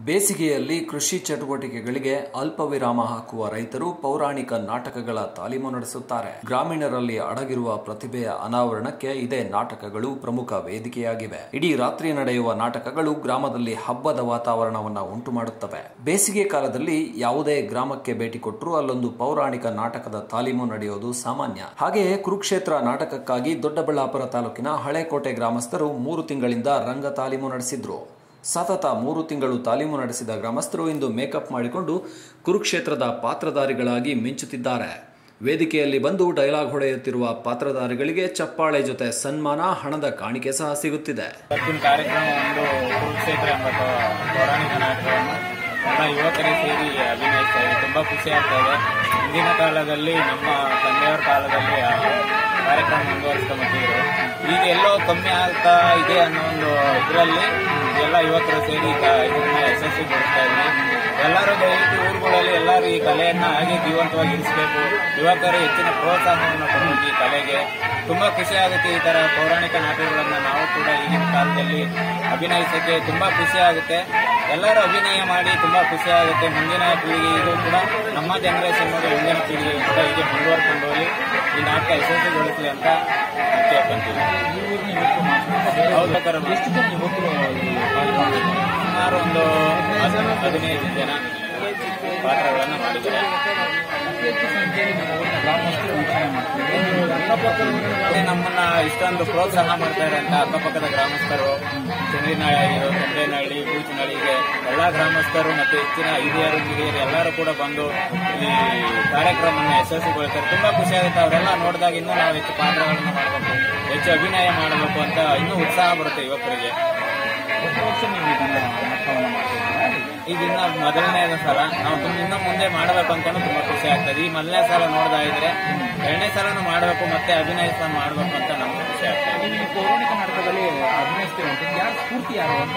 ಬೇಸಿಗೆಯಲ್ಲಿ ಕೃಷಿ ಚಟುವಟಿಕೆಗಳಿಗೆ ಅಲ್ಪ ವಿರಾಮ ಹಾಕುವ ರೈತರು ಪೌರಾಣಿಕ ನಾಟಕಗಳ ತಾಲೀಮು ನಡೆಸುತ್ತಾರೆ ಗ್ರಾಮೀಣರಲ್ಲಿ ಅಡಗಿರುವ ಪ್ರತಿಭೆಯ ಅನಾವರಣಕ್ಕೆ ಇದೇ ನಾಟಕಗಳು ಪ್ರಮುಖ ವೇದಿಕೆಯಾಗಿವೆ ಇಡೀ ರಾತ್ರಿ ನಡೆಯುವ ನಾಟಕಗಳು ಗ್ರಾಮದಲ್ಲಿ ಹಬ್ಬದ ವಾತಾವರಣವನ್ನ ಉಂಟು ಮಾಡುತ್ತವೆ ಬೇಸಿಗೆ ಕಾಲದಲ್ಲಿ ಯಾವುದೇ ಗ್ರಾಮಕ್ಕೆ ಭೇಟಿ ಕೊಟ್ಟರೂ ಅಲ್ಲೊಂದು ಪೌರಾಣಿಕ ನಾಟಕದ ತಾಲೀಮು ನಡೆಯೋದು ಸಾಮಾನ್ಯ ಹಾಗೆಯೇ ಕುರುಕ್ಷೇತ್ರ ನಾಟಕಕ್ಕಾಗಿ ದೊಡ್ಡಬಳ್ಳಾಪುರ ತಾಲೂಕಿನ ಹಳೆಕೋಟೆ ಗ್ರಾಮಸ್ಥರು ಮೂರು ತಿಂಗಳಿಂದ ರಂಗ ತಾಲೀಮು ನಡೆಸಿದ್ರು ಸತತ ಮೂರು ತಿಂಗಳು ತಾಲೀಮು ನಡೆಸಿದ ಗ್ರಾಮಸ್ಥರು ಇಂದು ಮೇಕಪ್ ಮಾಡಿಕೊಂಡು ಕುರುಕ್ಷೇತ್ರದ ಪಾತ್ರಧಾರಿಗಳಾಗಿ ಮಿಂಚುತ್ತಿದ್ದಾರೆ ವೇದಿಕೆಯಲ್ಲಿ ಬಂದು ಡೈಲಾಗ್ ಹೊಡೆಯುತ್ತಿರುವ ಪಾತ್ರಧಾರಿಗಳಿಗೆ ಚಪ್ಪಾಳೆ ಜೊತೆ ಸನ್ಮಾನ ಹಣದ ಕಾಣಿಕೆ ಸಹ ಸಿಗುತ್ತಿದೆ ಇವತ್ತಿನ ಕಾರ್ಯಕ್ರಮ ಒಂದು ಕುರುಕ್ಷೇತ್ರ ಎಂಬ ಪೌ- ಪೌರಾಣಿಕ ನಾಟಕವನ್ನು ಎಲ್ಲ ಯುವಕರೇ ಸೇರಿ ಅಭಿನಯಿಸ್ತಾ ಇದೆ ತುಂಬಾ ಖುಷಿ ಆಗ್ತಾ ಇದೆ ಹಿಂದಿನ ಕಾಲದಲ್ಲಿ ನಮ್ಮ ತಂದೆಯವರ ಕಾಲದಲ್ಲಿ ಆ ಕಾರ್ಯಕ್ರಮ ಮುಂದುವರಿಸ್ಕೊಂಡ್ಬಂದಿದ್ರು ಈಗ ಎಲ್ಲೋ ಕಮ್ಮಿ ಆಗ್ತಾ ಇದೆ ಅನ್ನೋ ಒಂದು ಇದರಲ್ಲಿ ಎಲ್ಲ ಯುವಕರು ಸೇರಿ ಈಗ ಇದನ್ನ ಯಶಸ್ವಿಗೊಳಿಸ್ತಾ ಇದ್ವಿ ಎಲ್ಲರೂ ದಯವಿಟ್ಟು ಊರುಗಳಲ್ಲಿ ಎಲ್ಲರೂ ಈ ಕಲೆಯನ್ನ ಹಾಗೆ ಜೀವಂತವಾಗಿ ಇರಿಸಬೇಕು ಯುವಕರು ಹೆಚ್ಚಿನ ಪ್ರೋತ್ಸಾಹವನ್ನು ಕೊಡಬೇಕು ಈ ಕಲೆಗೆ ತುಂಬಾ ಖುಷಿ ಆಗುತ್ತೆ ಈ ತರ ಪೌರಾಣಿಕ ನಾಟಕಗಳನ್ನ ನಾವು ಕೂಡ ಈಗಿನ ಕಾಲದಲ್ಲಿ ಅಭಿನಯಿಸಕ್ಕೆ ತುಂಬಾ ಖುಷಿ ಆಗುತ್ತೆ ಎಲ್ಲರೂ ಅಭಿನಯ ಮಾಡಿ ತುಂಬಾ ಖುಷಿ ಆಗುತ್ತೆ ಮುಂದಿನ ಪೀಳಿಗೆಗೂ ಕೂಡ ನಮ್ಮ ಜನರೇಷನ್ ಮತ್ತು ಮುಂದಿನ ಪೀಳಿಗೆಗೂ ಕೂಡ ಹೀಗೆ ಮುಂದುವರ್ಕೊಂಡು ಹೋಗಿ ಈ ನಾಟಕ ಯಶಸ್ವಿಗೊಳಿಸಲಿ ಅಂತ ಕೇಳ್ಕೊಂತೀವಿ ಹೌದು ತರ ಸುಮಾರು ಒಂದು ಹದ್- ಹದಿನೈದು ಜನ ಪಾತ್ರಗಳನ್ನು ಮಾಡಿದ್ದಾರೆ ಮತ್ತೆ ನಮ್ಮನ್ನ ಇಷ್ಟೊಂದು ಪ್ರೋತ್ಸಾಹ ಮಾಡ್ತಾರೆ ಅಂತ ಅಕ್ಕಪಕ್ಕದ ಗ್ರಾಮಸ್ಥರು ಚಂದ್ರಿನಾಳಿ ಆಗಿರೋ ಚಂದ್ರೇನಹಳ್ಳಿ ಬೂಚನಹಳ್ಳಿ ಹೀಗೆ ಎಲ್ಲಾ ಗ್ರಾಮಸ್ಥರು ಮತ್ತೆ ಹೆಚ್ಚಿನ ಹಿರಿಯರು ಹಿರಿಯರು ಎಲ್ಲರೂ ಕೂಡ ಬಂದು ಈ ಕಾರ್ಯಕ್ರಮವನ್ನು ಯಶಸ್ವಿಗೊಳಿಸ್ತಾರೆ ತುಂಬಾ ಖುಷಿ ಆಗುತ್ತೆ ಅವರೆಲ್ಲ ನೋಡಿದಾಗ ಇನ್ನೂ ನಾವು ಹೆಚ್ಚು ಪಾತ್ರಗಳನ್ನು ಮಾಡಬೇಕು ಹೆಚ್ಚು ಅಭಿನಯ ಮಾಡಬೇಕು ಅಂತ ಇನ್ನೂ ಉತ್ಸಾಹ ಬರುತ್ತೆ ಯುವಕರಿಗೆ ಈಗ ಇನ್ನ ಮೊದಲನೇ ಸಲ ನಾವು ತುಂಬ ಇನ್ನು ಮುಂದೆ ಮಾಡಬೇಕು ಅಂತಾನು ತುಂಬಾ ಖುಷಿ ಆಗ್ತದೆ ಈ ಮೊದಲನೇ ಸಲ ನೋಡ್ತಾ ಇದ್ರೆ ಎರಡನೇ ಸಲನು ಮಾಡಬೇಕು ಮತ್ತೆ ಅಭಿನಯಿಸ ಮಾಡಬೇಕು ಅಂತ ನಮ್ಗೆ ಖುಷಿ ಆಗ್ತದೆ ಈ ಪೌರಾಣಿಕ ನಾಟಕದಲ್ಲಿ ಅಭಿನಯಿಸ್ತೀರಂತೆ ಯಾರು ಸ್ಫೂರ್ತಿ ಯಾರು ಅಂತ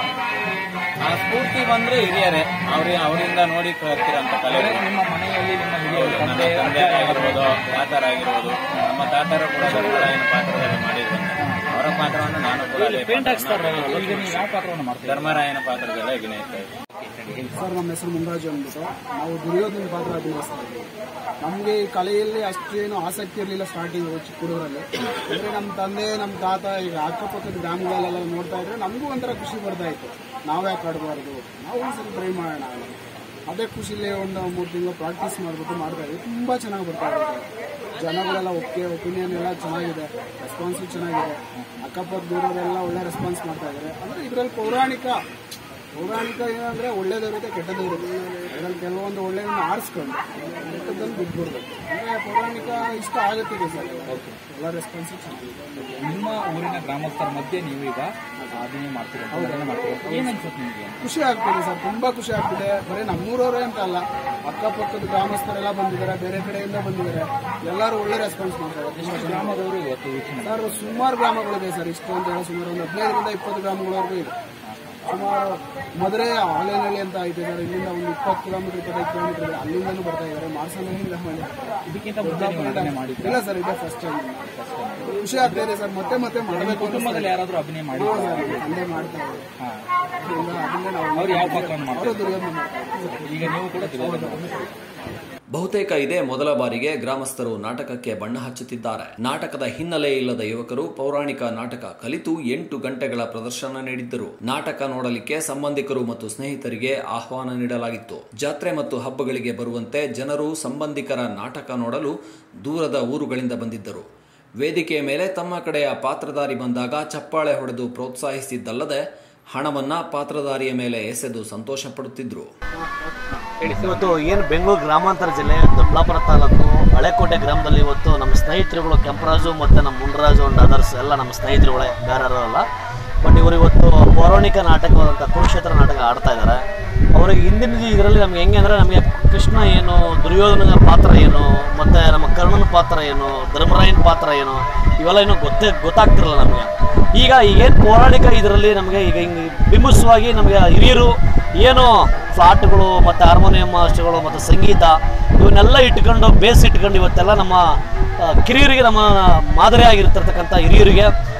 ಆ ಸ್ಫೂರ್ತಿ ಬಂದ್ರೆ ಹಿರಿಯರೇ ಅವ್ರ ಅವರಿಂದ ನೋಡಿ ಕಲಿತಿರೋಂಥ ಕಲೆ ಅಂದ್ರೆ ನಿಮ್ಮ ಮನೆಯಲ್ಲಿ ನಿಮ್ಮ ಹೌದು, ಹಿರಿಯರು ನನ್ನ ತಂದೆ ತಂದೆ ಆಗಿರ್ಬೋದು ತಾತರ ಆಗಿರ್ಬೋದು ನಮ್ಮ ತಾತರು ಕೂಡ ಧರ್ಮರಾಯನ ಪಾತ್ರದಲ್ಲಿ ಮಾಡಿದ್ರು ಅವರ ಪಾತ್ರವನ್ನು ನಾನು ಕೂಡ ಅದೇ ಪೇಂಟ್ ಹಾಕ್ಸ್ತಾರೆ ಪಾತ್ರವನ್ನು ಈಗ ನೀವು ಯಾವ ಪಾತ್ರವನ್ನು ಮಾಡ್ತೀರಾ ಧರ್ಮರಾಯನ ಪಾತ್ರದಲ್ಲಿ ಅಭಿನಯಿಸ್ತಾ ಇದ್ದೆ ಸರ್ ನಮ್ಮ ಹೆಸರು ಮುಂಗಾಜು ಅಂದ್ಬಿಟ್ಟು ನಾವು ದುರ್ಯೋಧನ ಪಾತ್ರ ಅಭಿನಯಿಸ್ತಾ ಇದ್ದೀವಿ ನಮಗೆ ಈ ಕಲೆಯಲ್ಲಿ ಅಷ್ಟೇನು ಆಸಕ್ತಿ ಇರಲಿಲ್ಲ ಸ್ಟಾರ್ಟಿಂಗ್ ಚಿಕ್ಕ ಹುಡುಗರಲ್ಲಿ ಅಂದರೆ ನಮ್ಮ ತಂದೆ ನಮ್ಮ ತಾತ ಈಗ ಅಕ್ಕಪಕ್ಕದ ಗ್ರಾಮಗಳಲ್ಲೆಲ್ಲ ನೋಡ್ತಾ ಇದ್ರೆ ನಮಗೂ ಒಂಥರ ಖುಷಿ ಬರ್ತಾ ಇತ್ತು ನಾವು ಯಾಕೆ ಆಡಬಾರ್ದು ನಾವು ಒಂದ್ಸಲ ಟ್ರೈ ಮಾಡೋಣ ಅದೇ ಖುಷಿಲಿ ಒಂದು ಮೂರು ತಿಂಗಳು ಪ್ರಾಕ್ಟೀಸ್ ಮಾಡಿಬಿಟ್ಟು ಮಾಡ್ತಾ ಇದ್ವಿ ತುಂಬ ಚೆನ್ನಾಗಿ ಬರ್ತಾ ಇರುತ್ತೆ ಜನಗಳೆಲ್ಲ ಓಕೆ ಒಪಿನಿಯನ್ ಎಲ್ಲ ಚೆನ್ನಾಗಿದೆ ರೆಸ್ಪಾನ್ಸು ಚೆನ್ನಾಗಿದೆ ಅಕ್ಕಪಕ್ಕ ದೂರವರೆಲ್ಲ ಒಳ್ಳೆ ರೆಸ್ಪಾನ್ಸ್ ಮಾಡ್ತಾ ಇದ್ದಾರೆ ಅಂದರೆ ಇದರಲ್ಲಿ ಪೌರಾಣಿಕ ಪೌರಾಣಿಕ ಏನಂದ್ರೆ ಒಳ್ಳೇದು ಇರುತ್ತೆ ಕೆಟ್ಟದ್ದು ಇರುತ್ತೆ ಅದರಲ್ಲಿ ಕೆಲವೊಂದು ಒಳ್ಳೆಯದನ್ನ ಆರಿಸ್ಕೊಂಡು ಕೆಟ್ಟದ್ದನ್ನು ಬಿಟ್ಬಿಡ್ಬೇಕು ಅಂದರೆ ಪೌರಾಣಿಕ ಇಷ್ಟ ಆಗುತ್ತಿದೆ ಸರ್ ಎಲ್ಲ ರೆಸ್ಪಾನ್ಸ್ ಚೆನ್ನಾಗಿದೆ ನಿಮ್ಮ ಊರಿನ ಗ್ರಾಮಸ್ಥರ ಮಧ್ಯೆ ನೀವು ಈಗ ಅಭಿನಯ ಮಾಡ್ತೀರಾ ಅದನ್ನ ಮಾಡ್ತೀರಾ ಏನ್ ಅನ್ಸುತ್ತೆ ನಿಮಗೆ ಖುಷಿ ಆಗ್ತಿದೆ ಸರ್ ತುಂಬಾ ಖುಷಿ ಆಗ್ತಿದೆ ಬರೀ ನಮ್ಮೂರವರೇ ಅಂತ ಅಲ್ಲ ಅಕ್ಕಪಕ್ಕದ ಗ್ರಾಮಸ್ಥರೆಲ್ಲ ಬಂದಿದ್ದಾರೆ ಬೇರೆ ಕಡೆಯಿಂದ ಬಂದಿದ್ದಾರೆ ಎಲ್ಲರೂ ಒಳ್ಳೆ ರೆಸ್ಪಾನ್ಸ್ ಮಾಡ್ತಾರೆ ತುಂಬಾ ಚೆನ್ನಾಗಿ ಗ್ರಾಮದವರು ಇವತ್ತು ವೀಕ್ಷಣೆ ಸರ್ ಸುಮಾರು ಗ್ರಾಮಗಳಿದೆ ಸರ್ ಇಷ್ಟು ಅಂತ ಹೇಳಿ ಸುಮಾರು ಒಂದು ಹದಿನೈದರಿಂದ ಇಪ್ಪತ್ತು ಗ್ರಾಮಗಳವರೆಗೂ ಇದೆ ಸುಮಾರು ಮದುರೆ ಆಲೇನಹಳ್ಳಿ ಅಂತ ಐತೆ ಸರ್ ಇಲ್ಲಿಂದ ಒಂದು ಇಪ್ಪತ್ತು ಕಿಲೋಮೀಟರ್ ಇಪ್ಪತ್ತೈದು ಕಿಲೋಮೀಟರ್ ಇದೆ ಅಲ್ಲಿಂದನೂ ಬರ್ತಾ ಇದ್ದಾರೆ ಮಾರ್ಸನಹಳ್ಳಿ ಗ್ರಾಮ ಇದಕ್ಕಿಂತ ಮುಂಚೆ ನೀವು ಅಭಿನಯ ಮಾಡಿದ್ದೀರಾ ಇಲ್ಲ ಸರ್ ಇದೇ ಫಸ್ಟ್ ಟೈಮ್ ಖುಷಿ ಆಗ್ತಾ ಇದೆ ಸರ್ ಮತ್ತೆ ಮತ್ತೆ ಮಾಡಬೇಕು ಕುಟುಂಬದಲ್ಲಿ ಯಾರಾದ್ರೂ ಅಭಿನಯ ಮಾಡಿ ತಂದೆ ಮಾಡ್ತಾ ಇದ್ದಾರೆ ಹಾ ಅದರಿಂದ ಅದನ್ನೇ ನಾವು ಅವ್ರು ಯಾವ ಪಾತ್ರವನ್ನು ಮಾಡ್ತಾರೆ ಅವರು ದುರ್ಯೋಧನ ಮಾಡ್ತಾ ಇದ್ದಾರೆ ಈಗ ನೀವು ಕೂಡ ದುರ್ಯೋಧನ. ಬಹುತೇಕ ಇದೇ ಮೊದಲ ಬಾರಿಗೆ ಗ್ರಾಮಸ್ಥರು ನಾಟಕಕ್ಕೆ ಬಣ್ಣ ಹಚ್ಚುತ್ತಿದ್ದಾರೆ ನಾಟಕದ ಹಿನ್ನೆಲೆ ಇಲ್ಲದ ಯುವಕರು ಪೌರಾಣಿಕ ನಾಟಕ ಕಲಿತು ಎಂಟು ಗಂಟೆಗಳ ಪ್ರದರ್ಶನ ನೀಡಿದ್ದರು ನಾಟಕ ನೋಡಲಿಕ್ಕೆ ಸಂಬಂಧಿಕರು ಮತ್ತು ಸ್ನೇಹಿತರಿಗೆ ಆಹ್ವಾನ ನೀಡಲಾಗಿತ್ತು ಜಾತ್ರೆ ಮತ್ತು ಹಬ್ಬಗಳಿಗೆ ಬರುವಂತೆ ಜನರು ಸಂಬಂಧಿಕರ ನಾಟಕ ನೋಡಲು ದೂರದ ಊರುಗಳಿಂದ ಬಂದಿದ್ದರು ವೇದಿಕೆಯ ಮೇಲೆ ತಮ್ಮ ಕಡೆಯ ಪಾತ್ರಧಾರಿ ಬಂದಾಗ ಚಪ್ಪಾಳೆ ಹೊಡೆದು ಪ್ರೋತ್ಸಾಹಿಸಿದ್ದಲ್ಲದೆ ಹಣವನ್ನ ಪಾತ್ರಧಾರಿಯ ಮೇಲೆ ಎಸೆದು ಸಂತೋಷ ಪಡುತ್ತಿದ್ರು ಇವತ್ತು ಏನು ಬೆಂಗಳೂರು ಗ್ರಾಮಾಂತರ ಜಿಲ್ಲೆ ದೊಡ್ಡಬಳ್ಳಾಪುರ ತಾಲೂಕು ಹಳೆಕೋಟೆ ಗ್ರಾಮದಲ್ಲಿ ಇವತ್ತು ನಮ್ಮ ಸ್ನೇಹಿತರುಗಳು ಕೆಂಪರಾಜು ಮತ್ತು ನಮ್ಮ ಮುನ್ರಾಜು ಅಂಡ್ ಅದರ್ಸ್ ಎಲ್ಲ ನಮ್ಮ ಸ್ನೇಹಿತರುಗಳೇ ಬೇರೆ ಅಲ್ಲ ಬಟ್ ಇವರು ಇವತ್ತು ಪೌರಾಣಿಕ ನಾಟಕವಾದಂಥ ಕುರುಕ್ಷೇತ್ರ ನಾಟಕ ಆಡ್ತಾ ಇದ್ದಾರೆ ಅವರಿಗೆ ಹಿಂದಿನ ಇದರಲ್ಲಿ ನಮ್ಗೆ ಹೆಂಗೆ ಅಂದರೆ ನಮಗೆ ಕೃಷ್ಣ ಏನು ದುರ್ಯೋಧನ ಪಾತ್ರ ಏನು ಮತ್ತು ನಮ್ಮ ಕರ್ಣನ ಪಾತ್ರ ಏನು ಧರ್ಮರಾಯನ ಪಾತ್ರ ಏನು ಇವೆಲ್ಲ ಇನ್ನೂ ಗೊತ್ತೇ ಗೊತ್ತಾಗ್ತಿರಲ್ಲ ನಮಗೆ ಈಗ ಈಗೇನು ಪೌರಾಣಿಕ ಇದರಲ್ಲಿ ನಮಗೆ ಈಗ ಹಿಂಗೆ ಬಿಂಬಿಸುವಾಗಿ ನಮಗೆ ಹಿರಿಯರು ಏನು ಫ್ಲಾಟ್ಗಳು ಮತ್ತು ಹಾರ್ಮೋನಿಯಂ ಅಷ್ಟುಗಳು ಮತ್ತು ಸಂಗೀತ ಇವನ್ನೆಲ್ಲ ಇಟ್ಕೊಂಡು ಬೇಸ್ ಇಟ್ಕೊಂಡು ಇವತ್ತೆಲ್ಲ ನಮ್ಮ ಆ, ಕಿರಿಯರಿಗೆ ನಮ್ಮ ಮಾದರಿಯಾಗಿರ್ತಕ್ಕಂಥ ಹಿರಿಯರಿಗೆ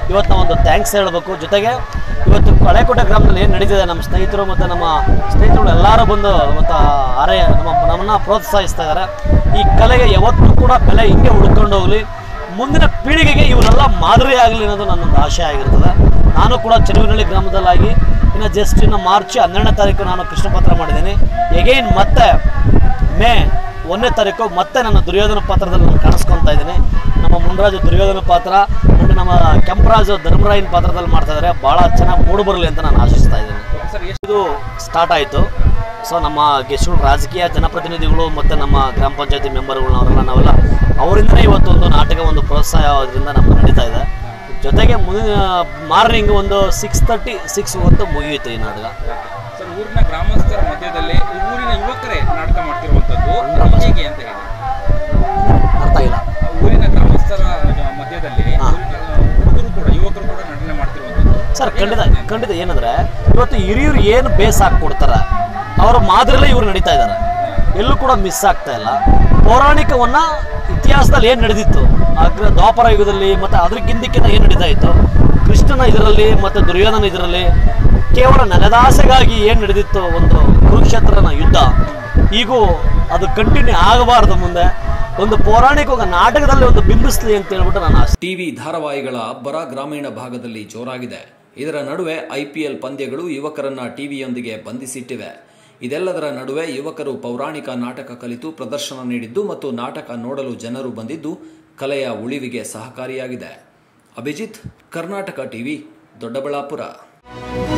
ಇವತ್ತು ನಾವು ಒಂದು ಥ್ಯಾಂಕ್ಸ್ ಹೇಳಬೇಕು ಜೊತೆಗೆ ಇವತ್ತು ಕಳೆಕೋಟೆ ಗ್ರಾಮದಲ್ಲಿ ಏನು ನಡೀತಿದೆ ನಮ್ಮ ಸ್ನೇಹಿತರು ಮತ್ತು ನಮ್ಮ ಸ್ನೇಹಿತರು ಎಲ್ಲರೂ ಬಂದು ಇವತ್ತು ಅರೆ ನಮ್ಮ ನಮ್ಮನ್ನು ಪ್ರೋತ್ಸಾಹಿಸ್ತಾ ಇದ್ದಾರೆ ಈ ಕಲೆಗೆ ಯಾವತ್ತೂ ಕೂಡ ಬೆಲೆ ಹಿಂಗೆ ಉಳ್ಕೊಂಡು ಹೋಗಲಿ ಮುಂದಿನ ಪೀಳಿಗೆಗೆ ಇವರೆಲ್ಲ ಮಾದರಿ ಆಗಲಿ ಅನ್ನೋದು ನನ್ನೊಂದು ಆಶೆ ಆಗಿರ್ತದೆ ನಾನು ಕೂಡ ಚೆಲುವಿನಹಳ್ಳಿ ಗ್ರಾಮದಲ್ಲಾಗಿ ಇನ್ನು ಜಸ್ಟ್ ಇನ್ನು ಮಾರ್ಚ್ ಹನ್ನೆರಡನೇ ತಾರೀಕು ನಾನು ಕೃಷ್ಣ ಪತ್ರ ಮಾಡಿದ್ದೀನಿ ಎಗೈನ್ ಮತ್ತೆ ಮೇ ಒಂದನೇ ತಾರೀಕು ಮತ್ತೆ ನನ್ನ ದುರ್ಯೋಧನ ಪಾತ್ರದಲ್ಲಿ ನಾನು ಕಾಣಿಸ್ಕೊತಾ ಇದ್ದೀನಿ ನಮ್ಮ ಮುನ್ರಾಜು ದುರ್ಯೋಧನ ಪಾತ್ರ ಮತ್ತು ನಮ್ಮ ಕೆಂಪರಾಜು ಧರ್ಮರಾಯನ ಪಾತ್ರದಲ್ಲಿ ಮಾಡ್ತಾ ಇದ್ದಾರೆ ಭಾಳ ಚೆನ್ನಾಗಿ ಮೂಡಿ ಬರಲಿ ಅಂತ ನಾನು ಆಶಿಸ್ತಾ ಇದ್ದೀನಿ ಸರ್ ಎಷ್ಟು ಇದು ಸ್ಟಾರ್ಟ್ ಆಯಿತು ಸೊ ನಮ್ಮ ಗೆಸ್ಟ್ಗಳು ರಾಜಕೀಯ ಜನಪ್ರತಿನಿಧಿಗಳು ಮತ್ತು ನಮ್ಮ ಗ್ರಾಮ ಪಂಚಾಯತಿ ಮೆಂಬರ್ಗಳು ಅವರೆಲ್ಲ ನಾವೆಲ್ಲ ಅವರಿಂದನೇ ಇವತ್ತು ಒಂದು ನಾಟಕ ಒಂದು ಪ್ರೋತ್ಸಾಹ ಅದರಿಂದ ನಮ್ಗೆ ನಡೀತಾ ಇದೆ ಜೊತೆಗೆ ಮುಂದಿನ ಮಾರ್ನಿಂಗ್ ಒಂದು ಸಿಕ್ಸ್ ತರ್ಟಿ ಸಿಕ್ಸ್ ಹೊತ್ತು ಮುಗಿಯುತ್ತೆ ಈ ನಾಟಕ ಸರ್ ಊರಿನ ಗ್ರಾಮಸ್ಥರ ಮಧ್ಯದಲ್ಲಿ ಈ ಊರಿನ ಯುವಕರೇ ನಾಟಕ ಮಾಡ್ತಿರುವಂತದ್ದು ಹೇಗೆ ಅಂತ ಹೇಳಿ ಅರ್ಥ ಇಲ್ಲ ಆ ಊರಿನ ಗ್ರಾಮಸ್ಥರ ಮಧ್ಯದಲ್ಲಿ ಊರಿನ ಹುಡುಗರು ಕೂಡ ಯುವಕರು ಕೂಡ ನಟನೆ ಮಾಡ್ತಿರುವಂತದ್ದು ಸರ್ ಖಂಡಿತ ಖಂಡಿತ ಏನಂದ್ರೆ ಇವತ್ತು ಹಿರಿಯರು ಏನು ಬೇಸ್ ಹಾಕ್ಕೊಡ್ತಾರೆ ಅವರ ಮಾದರಿಯಲ್ಲೇ ಇವ್ರು ನಡೀತಾ ಇದ್ದಾರೆ ಎಲ್ಲೂ ಕೂಡ ಮಿಸ್ ಆಗ್ತಾ ಇಲ್ಲ ಪೌರಾಣಿಕವನ್ನ ಇತಿಹಾಸದಲ್ಲಿ ಏನು ನಡೆದಿತ್ತು ಅಗ್ರ ದ್ವಾಪರ ಯುಗದಲ್ಲಿ ಮತ್ತು ಅದಕ್ಕಿಂತಕ್ಕಿಂತ ಏನು ನಡೀತಾ ಇತ್ತು ಕೃಷ್ಣನ ಇದರಲ್ಲಿ ಮತ್ತು ದುರ್ಯೋಧನ ಇದರಲ್ಲಿ ಕೇವಲ ನೆಲದಾಸೆಗಾಗಿ ಏನು ನಡೆದಿತ್ತು ಒಂದು ಕುರುಕ್ಷೇತ್ರನ ಯುದ್ಧ ಈಗೂ ಅದು ಕಂಟಿನ್ಯೂ ಆಗಬಾರ್ದು ಮುಂದೆ ಒಂದು ಪೌರಾಣಿಕ ಒಂದು ನಾಟಕದಲ್ಲಿ ಒಂದು ಬಿಂಬಿಸ್ಲಿ ಅಂತ ಹೇಳ್ಬಿಟ್ಟು ನಾನು ಆಸೆ ಟಿವಿ ಧಾರಾವಾಹಿಗಳ ಅಬ್ಬರ ಗ್ರಾಮೀಣ ಭಾಗದಲ್ಲಿ ಜೋರಾಗಿದೆ ಇದರ ನಡುವೆ ಐಪಿಎಲ್ ಪಂದ್ಯಗಳು ಯುವಕರನ್ನ ಟಿವಿಯೊಂದಿಗೆ ಬಂಧಿಸಿಟ್ಟಿವೆ ಇದೆಲ್ಲದರ ನಡುವೆ ಯುವಕರು ಪೌರಾಣಿಕ ನಾಟಕ ಕಲಿತು ಪ್ರದರ್ಶನ ನೀಡಿದ್ದು ಮತ್ತು ನಾಟಕ ನೋಡಲು ಜನರು ಬಂದಿದ್ದು ಕಲೆಯ ಉಳಿವಿಗೆ ಸಹಕಾರಿಯಾಗಿದೆ ಅಭಿಜಿತ್ ಕರ್ನಾಟಕ ಟಿವಿ ದೊಡ್ಡಬಳ್ಳಾಪುರ